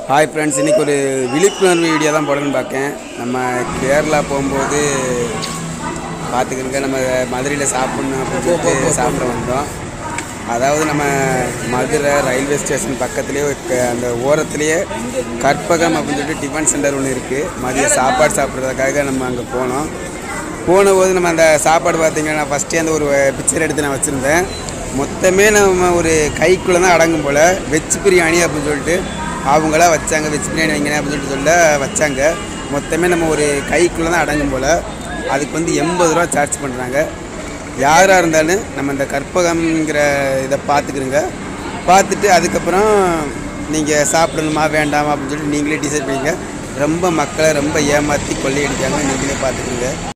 hi friends இன்றைக்கி ஒரு விழிப்புணர்வு வீடியோ தான் போடணும்னு பார்க்கேன் நம்ம கேரளா போகும்போது பார்த்துக்கிறங்க நம்ம மதுரையில் சாப்பிட்ணும் அப்படின்னு சொல்லிட்டு சாப்பிட வந்தோம் அதாவது நம்ம மதுரை ரயில்வே ஸ்டேஷன் பக்கத்துலேயே ஒரு க- அந்த ஓரத்துலேயே கற்பகம் அப்படின்னு சொல்லிட்டு டிஃபன் சென்டர் ஒன்று இருக்குது மதியம் சாப்பாடு சாப்பிட்றதுக்காக நம்ம அங்கே போனோம் போன போது நம்ம அந்த சாப்பாடு பார்த்தீங்கன்னா ஃபஸ்ட்டே அந்த ஒரு பிக்சர் எடுத்து நான் வச்சுருந்தேன் மொத்தமே நம்ம ஒரு கைக்குள்ளே தான் அடங்கும் போல் வெஜ் பிரியாணி அப்படின்னு சொல்லிட்டு அவங்களா வச்சாங்க வெஜ் பிரியாணி வைங்க அப்படின்னு சொல்லிட்டு சொல்ல வச்சாங்க மொத்தமே நம்ம ஒரு கைக்குள்ளே தான் அடங்கும் போல் அதுக்கு வந்து எண்பது ரூபா சார்ஜ் பண்ணுறாங்க யாராக இருந்தாலும் நம்ம இந்த கற்பகம்ங்கிற இதை பார்த்துக்கிறோங்க பார்த்துட்டு அதுக்கப்புறம் நீங்கள் சாப்பிடணுமா வேண்டாமா அப்படின்னு சொல்லிட்டு நீங்களே டிசைட் பண்ணிங்க ரொம்ப மக்களை ரொம்ப ஏமாற்றி கொள்ளையடிக்காங்க நீங்களே பார்த்துக்குங்க